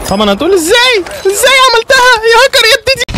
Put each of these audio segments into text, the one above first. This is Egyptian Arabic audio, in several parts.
طبعا هتقول ازاي ازاي عملتها يا هاكر يا ابتدي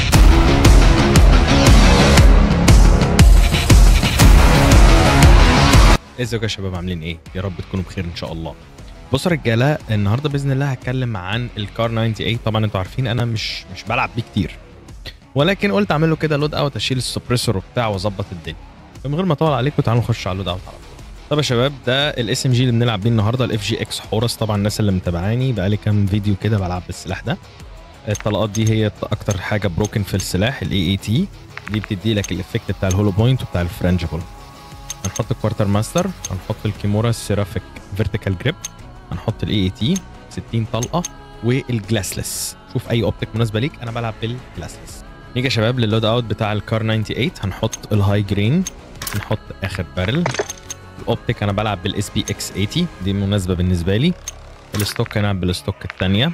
ازيكم يا شباب عاملين ايه يا رب تكونوا بخير ان شاء الله بصوا يا رجاله النهارده باذن الله هتكلم عن الكار 98 طبعا انتوا عارفين انا مش مش بلعب بيه كتير ولكن قلت اعمل له كده لود اوت اشيل السبريسور وبتاع واظبط الدنيا فمن غير ما اطول عليكم تعالوا نخش على اللود اوت على طول طب يا شباب ده الاس ام جي اللي بنلعب بيه النهارده الاف جي اكس حورس طبعا الناس اللي متابعاني بقالي كام فيديو كده بلعب بالسلاح ده الطلقات دي هي اكتر حاجه بروكن في السلاح الاي اي تي دي بتدي لك الايفكت بتاع الهولو بوينت وبتاع الفرنجبل هنحط الكوارتر ماستر هنحط الكيمورا السيرافيك فيرتيكال جريب هنحط الاي اي تي 60 طلقه والجلاسلس شوف اي اوبتيك مناسبه ليك انا بلعب بالجلاسلس نيجي يا شباب للود اوت بتاع الكار 98 هنحط الهاي جرين نحط اخر بارل الاوبتيك انا بلعب بالاس بي اكس 80 دي مناسبه بالنسبه لي الستوك انا بالستوك الثانيه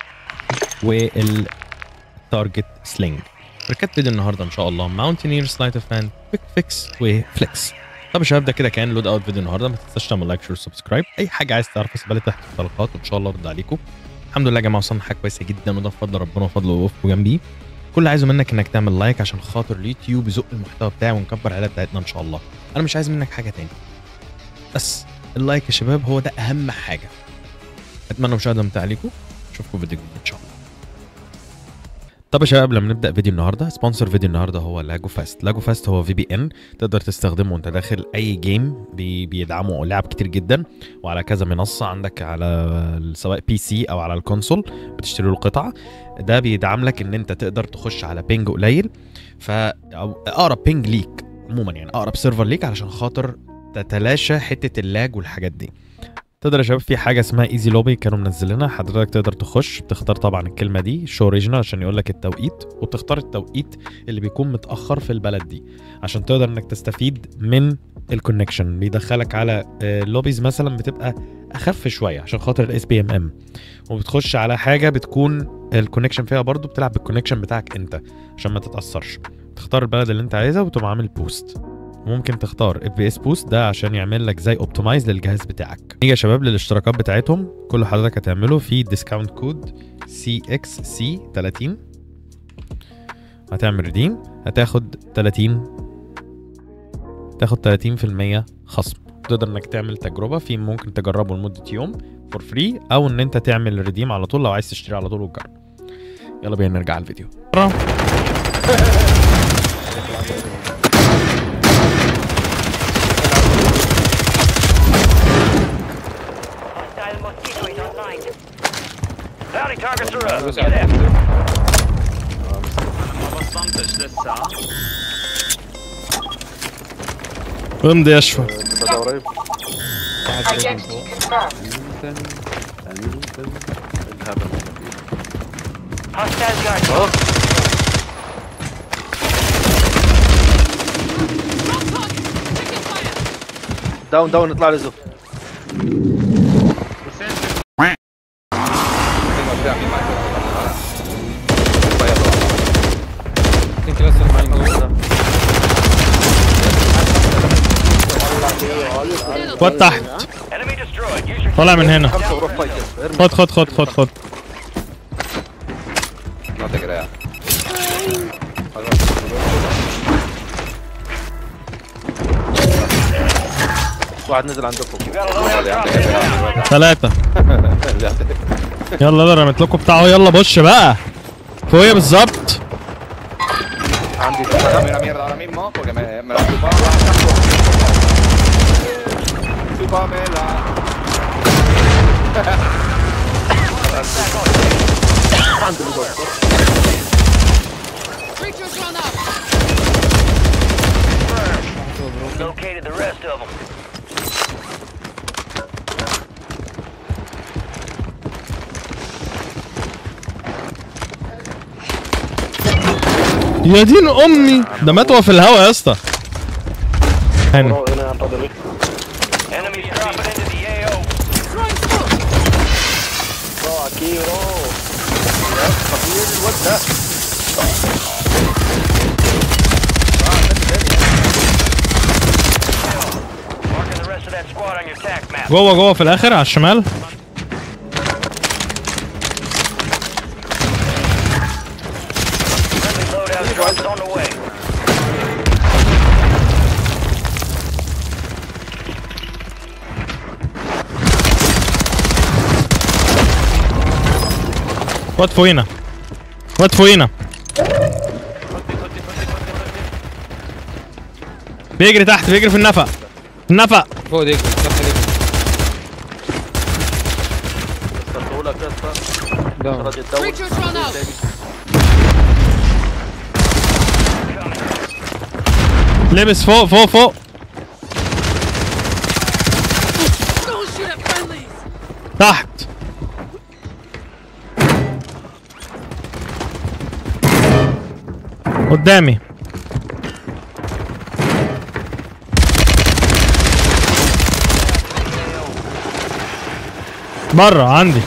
والتارجت سلينج ركبت فيديو النهارده ان شاء الله ماونتينير سلايت اوف هاند كويك فيكس وفليكس طب يا شباب ده كده كان لود اوت فيديو النهارده ما تنساش تعمل لايك شير سبسكرايب اي حاجه عايز تعرفها اسيبها لي تحت في التعليقات وان شاء الله ارد عليكم الحمد لله يا جماعه وصلنا حاجه كويسه جدا وده بفضل ربنا وفضله ووقفه جنبي كل اللي عايزه منك انك تعمل لايك عشان خاطر اليوتيوب يزق المحتوى بتاعي ونكبر العيله بتاعتنا ان شاء الله انا مش عايز منك حاجه تاني بس اللايك يا شباب هو ده اهم حاجه اتمنى مشاهده ممتعه ليكم اشوفكم في فيديو جديد ان شاء الله طب يا شباب قبل ما نبدا فيديو النهارده سبونسر فيديو النهارده هو لاجو فاست لاجو فاست هو في بي ان تقدر تستخدمه وانت داخل اي جيم بي بيدعموا لعب كتير جدا وعلى كذا منصه عندك على سواء بي سي او على الكونسول بتشتري له قطعه ده بيدعم لك ان انت تقدر تخش على بينج قليل فاقرب بينج ليك عموما يعني اقرب سيرفر ليك علشان خاطر تتلاشى حته اللاج والحاجات دي تقدر يا شباب في حاجه اسمها ايزي لوبي كانوا منزلينها حضرتك تقدر تخش بتختار طبعا الكلمه دي شو اوريجينال عشان يقول لك التوقيت وبتختار التوقيت اللي بيكون متاخر في البلد دي عشان تقدر انك تستفيد من الكونكشن بيدخلك على لوبيز مثلا بتبقى اخف شويه عشان خاطر الاس بي ام ام وبتخش على حاجه بتكون الكونكشن فيها برضو بتلعب بالكونكشن بتاعك انت عشان ما تتاثرش تختار البلد اللي انت عايزها وتقوم عامل بوست ممكن تختار اف بي اس بوست ده عشان يعمل لك زي اوبتمايز للجهاز بتاعك نيجي يا شباب للاشتراكات بتاعتهم كل حضرتك هتعمله في ديسكاونت كود سي اكس سي 30 هتعمل ريديم هتاخد 30 تاخد 30% خصم تقدر انك تعمل تجربه في ممكن تجربه لمده يوم فور فري او ان انت تعمل ريديم على طول لو عايز تشتري على طول وتجرب يلا بينا نرجع على الفيديو Hostile mosquito is online. Bounty targets are up. بس Get after them. ما بصمتش لسه امضي يا اشفى بدا قريب Identity confirmed. الهبل Hostile guard. داون داون اطلع لزف خد تحت Enemy destroyed. Use your طالع من هنا خمسة وروح فايت ارمي خد خد خد خد خد No te creas. واحد نزل عندكم You got a loadout drop in. ثلاثة يلا يلا رميت لكم بتاعه يلا بوش بقى فوقيا بالظبط عندي Dame la mierda ahora mismo porque me, me la chupa. Chúpamela. Located the rest of them. يا دين امي ده مات وهو في الهوا يا اسطى هنا Enemies dropping into the AO. Marking the rest of that squad on your tac map. جوه جوه في الاخر على الشمال واد فوقينا واد فوقينا بيجري تحت بيجري في النفق النفق فوق ديك تحت ديك استنطولك يا اسطى داون راضي تدور Creatures run out. لبس فوق فوق فوق Don't shoot at friendlies. تحت قدامي بره عندي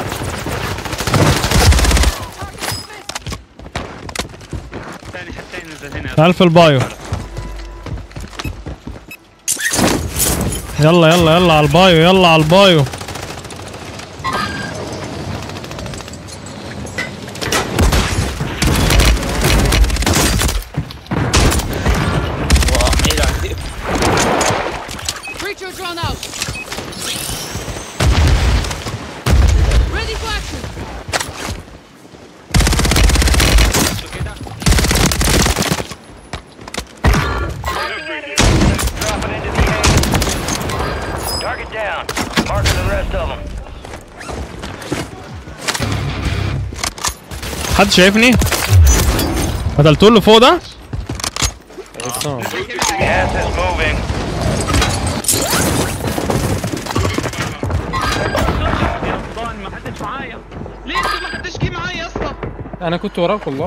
ثاني حتى ينزل هنا تعال في البايو يلا يلا يلا على البايو يلا على البايو Creatures run out. Ready for action. Dropping into the AO. Target down. Marking the rest of them. حد شايفني قتلتوا اللي فوق ده Gas is moving. والله ما حدش معايا ليه انتوا ما حدش جه معايا يا اسطى انا كنت وراك والله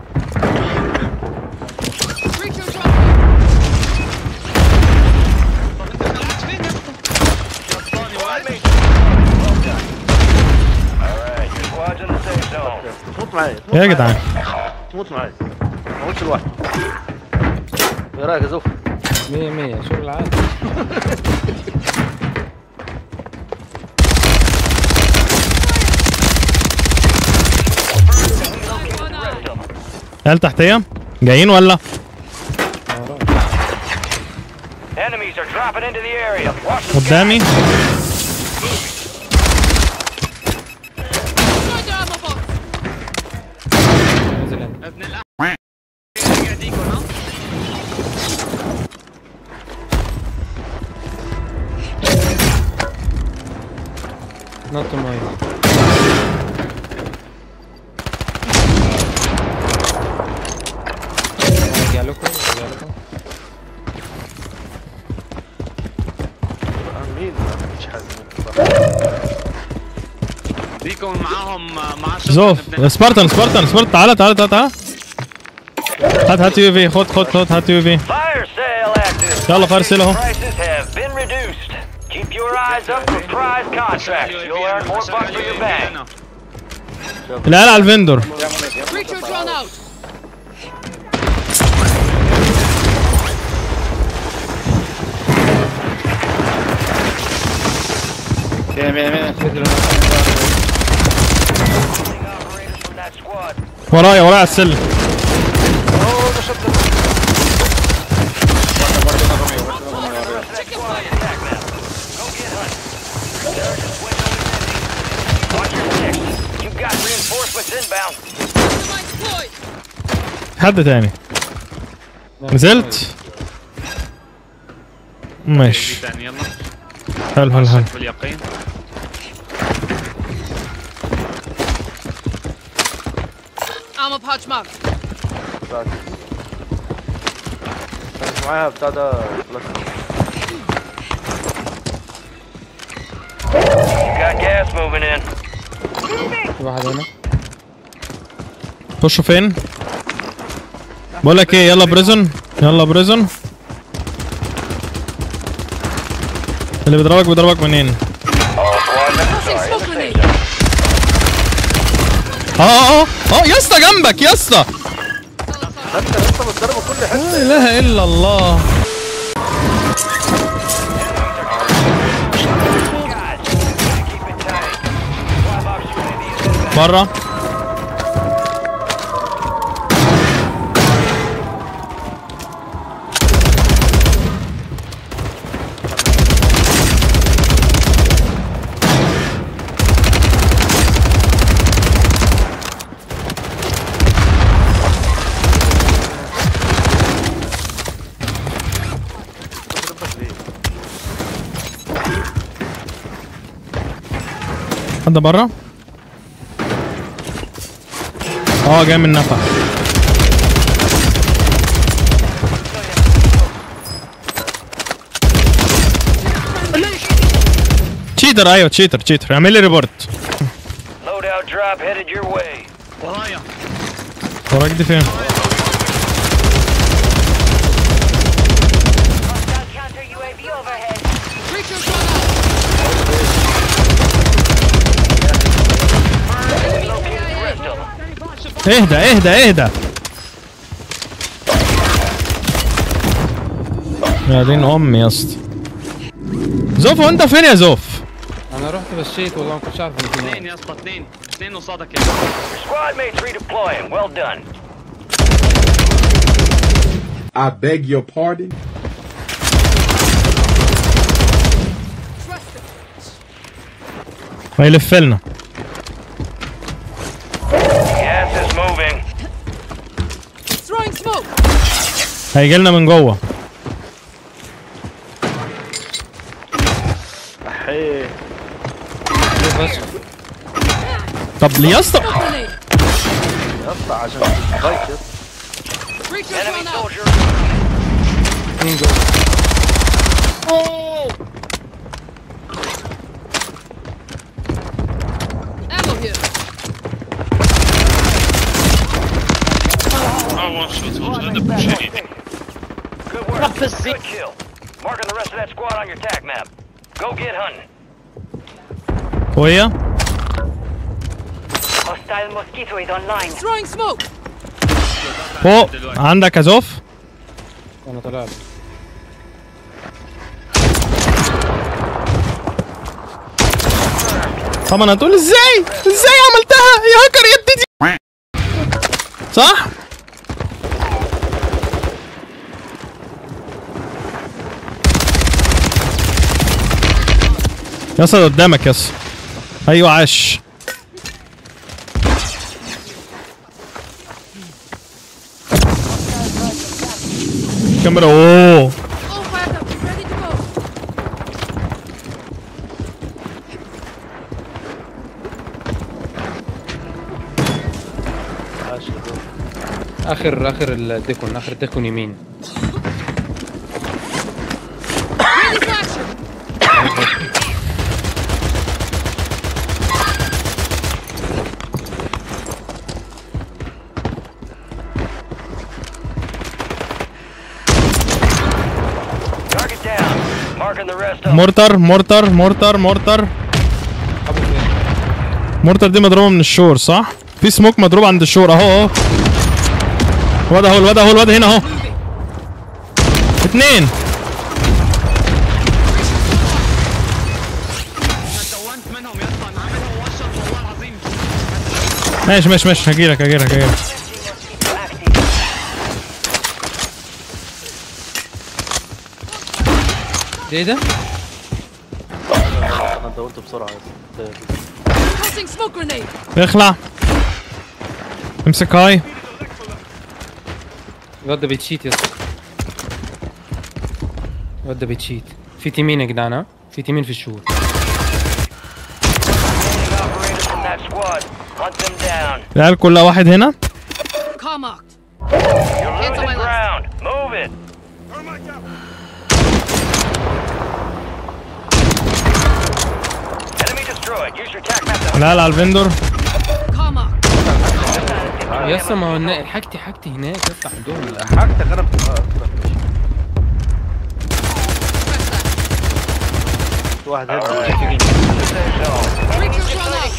Creatures run out. طب انت طلعت فين يا اسطى غلطاني واحد Alright, your squad's in the safe zone. تموت معايا ايه يا جدعان تموت معايا ما تموتش لوحدك ايه رايك يا زوف؟ 100 100 شغل عادي Run out. عيال تحتيه جايين ولا Enemies are dropping into the area. Watch the قدامي Destroy the ammo box. نزل هنا ابن الاح رجع ديكو ها نط المايه ارجع لكم ارجع لكم مين؟ مفيش حد ديكو معاهم مع شخص زوف سبارتن سبارتن سبارتن تعالى تعالى تعالى تعالى هات هات يو في خد خد خد هات يو في Fire sale active. يلا fire sale اهو. Prices have been reduced. Keep your eyes up for prize contracts. You'll earn more bucks for your bang. العيال على الفندور Creatures run out. Operators from that squad. ورايا ورايا على السلم Chicken fire. Go get hunting. Terrorist window is empty. Watch your six. You've got reinforcements inbound. Dynamite deployed. حد تاني نزلت ماشي ثاني يلا حلو حلو حلو باليقين Ammo pouch marked. كان معاها بتاع ده بلاستيك You got gas moving in. في واحد هنا خشوا فين بقول لك ايه يلا بريزون يلا بريزون اللي بيضربك بيضربك منين All squad members Tossing are in smoke the safe grenade. zone. اه اه اه اه يا اسطى جنبك يا اسطى انت انت بتضربه كل حته لا اله الا الله Guys, keep it tight. Five ops unity is inbound. بره حد بره اه جاي من نفق تشيتر ايوه تشيتر تشيتر اعمل لي ريبورت Loadout drop headed your way. ورايا وراك دي فين Hostile counter UAV overhead. Creature drawn out. اهدى اهدى اهدى يا دين امي يا اسطى زوف وانت فين يا زوف انا رحت بشيت والله ما كنتش عارف ان في اثنين ناس. يا اسطى اثنين اثنين قصادك يا Your squad mates redeploying. Well done. I beg your pardon? هيلف لنا Gas is moving. Throwing smoke. هيجي لنا من جوه حي بس طب ليه يا اسطى Grenade. يا اسطى عشان ضيق يا اسطى Creature Enemy drawn out. soldier. مين جوه Ammo here. Good work. Good kill. Marking the rest of that squad on your attack map. Go get hunting. وهي Hostile mosquito is online. Throwing smoke. فوق عندك يا زوف انا طلعت طبعا هتقول ازاي ازاي عملتها يا هاكر يا ابتدي صح يا اسطى ده قدامك يا اسطى ايوه عاش كاميرا اوه All fired up. Ready to go. عاش يا زوز. اخر اخر الديكون اخر الديكون يمين Ready for action. Target down. Marking the rest of them. مورتر مورتر مورتر مورتر ابو فين مورتر دي مضروبه من الشور صح؟ في سموك مضروب عند الشور اهو اهو الواد اهو الواد اهو الواد هنا اهو اتنين انا دونت منهم يا اسطى انا عاملها وشط والله العظيم ماشي ماشي ماشي هجيلك هجيلك هجيلك ايه ده؟ انا دورت بسرعه يا اسطى. Tossing smoke grenade. اخلع امسك هاي الواد ده بيتشيت يا اسطى الواد ده بيتشيت في تيمين يا جدعان ها؟ في تيمين في الشور Operators from that squad. Hunt them down. العيال كلها واحد هنا Car marked. You're Hands on my losing left. ground. Move it. Enemy destroyed. Use your attack map to العيال على الفندور Car marked. يا اسطى ما هو النا- حاجتي حاجتي هناك يا اسطى عندهم حاجتك انا بتبقى أكتر. Press that. في واحد هنا Safe zone. Creature drawn out.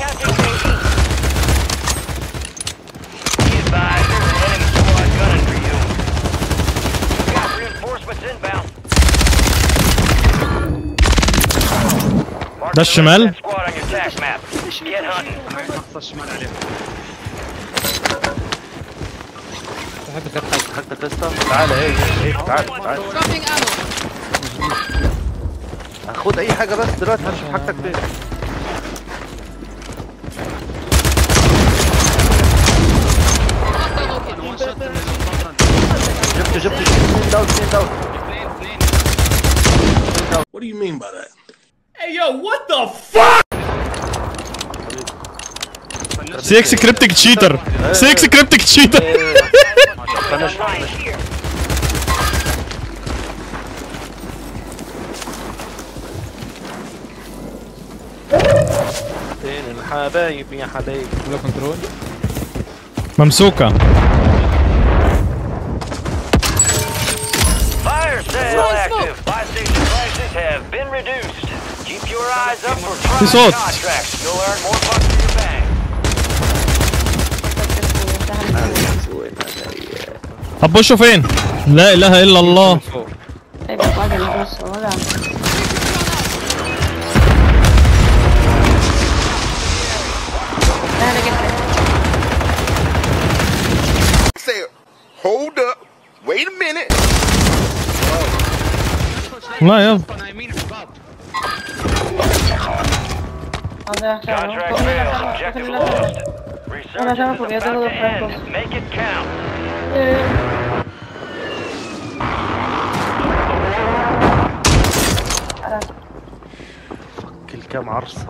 Be advised, there's an enemy squad gunning for you. Got reinforcements inbound. Mark ده the rest of الشمال. that squad on your attack map. Get hunting. نقطة الشمال عليهم في حد خد حاجه حاجتك يا اسطى تعالى ايه ايه تعالى تعالى Dropping ammo. خد اي حاجه بس دلوقتي هنشوف حاجتك فين Hostile located. انا وان شوت من الفترة جبت جبت اثنين داون اثنين داون اثنين اثنين What do you mean by that? 6 كريبتك تشيتر 6 كريبتك تشيتر فنش Online here. فين الحبايب يا حبايب كله كنترول ممسوكه Fire sale Throwing active. Buy station prices have been reduced. Keep your eyes up for في prime صوت. contracts. You'll earn more bucks for your bang. طب بوشوا فين؟ لا اله الا الله فوق Say, hold up. Wait a minute. لا يلا نايمين حباب Contract failed. Objective lost. Resurgence is about to end. Make it count. كل كام عرصة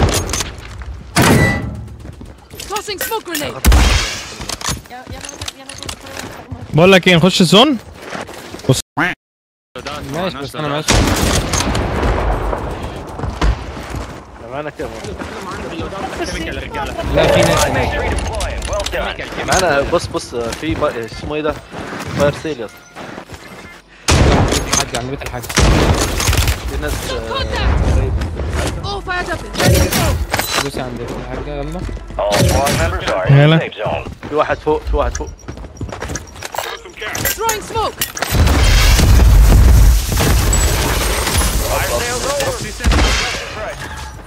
Tossing smoke grenade. بقول لك ايه نخش الزون ماشي بس انا ماشي معانا كام لا في ناس هناك Redeploying. Well done. معانا بص بص في با- اسمه ايه ده فاير سيل يا اسطى حاج عند بيت الحاج في ناس آه، Contact. All fired up. Ready to go. دوسي عند بيت الحاج يلا All squad members are in the Hello. safe zone. في واحد فوق في واحد فوق Throwing smoke. Fire sale's over. Price.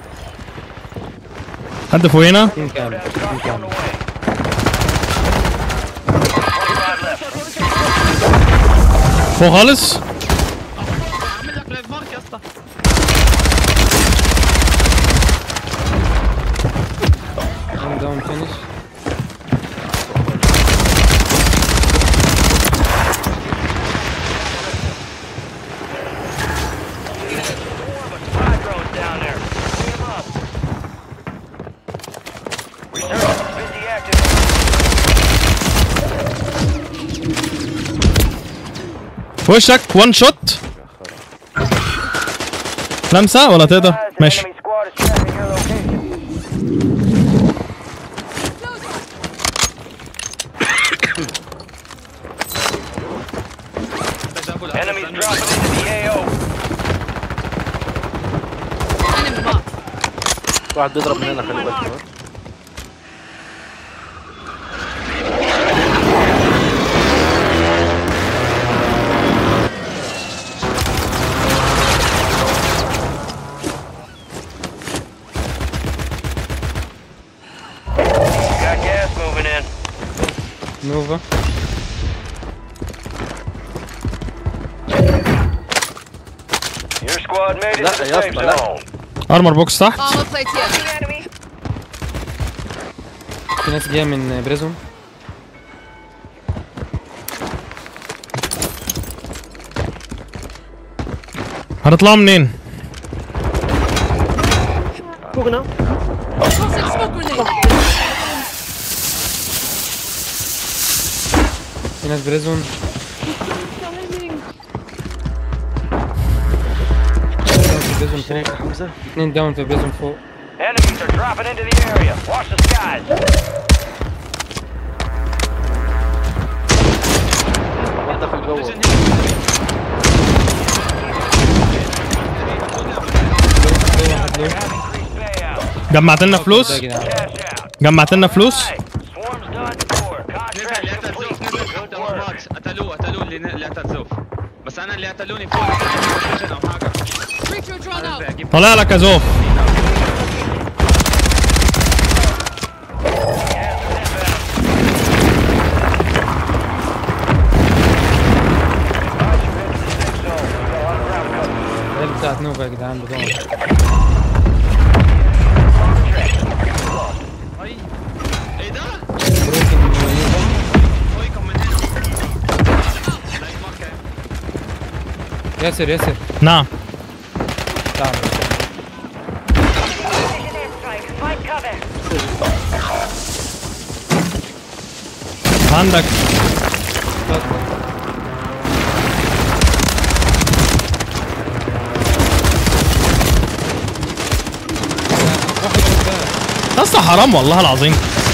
حد فوقينا تيم كامل تيم كامل فوق خالص اعمل لك لايف مارك يا اسطى I'm down finish Five drones down there. Clean 'em up. Resurgence is busy active. في وشك وان شوت لمسه ولا تقدر ماشي Enemy squad is tracking your location. Enemies dropping into the AO. Enemy marked. في واحد بيضرب من هنا خلي بالك كمان. Got gas moving in. نوفا Your squad made it لا to the يا safe اسطى، لا. zone. ارمر بوكس تحت Armor plate here. Enemy. في ناس جايه من بريزون هنطلعوا منين؟ Tossing smoke grenade. في ناس بريزون في بريزون فوق حمزة اتنين داون في بريزون فوق Enemies are dropping into the area. Watch the skies. واحد داخل جوه واحد لو Increased payout. جمعت لنا ده فلوس يا جدعان Cash out. جمعت لنا فلوس Hey, swarm's done for. نزل Contract اللي قتل complete. زوف نزل Good قدام work. ماكس قتلوه قتلوه اللي اللي قتل زوف بس انا اللي قتلوني فوق ستيشن او حاجه Creature drawn انا out. بجيب طلع لك يا زوف العيال بتاعت نوفا يا جدعان بتوع اي ايه ده؟ بروكن نوفا فوقكم من هنا لايف مارك اهي. ياسر ياسر نعم تعال Precision airstrike. Find cover. عندك واحد قدام يا اسطى حرام والله العظيم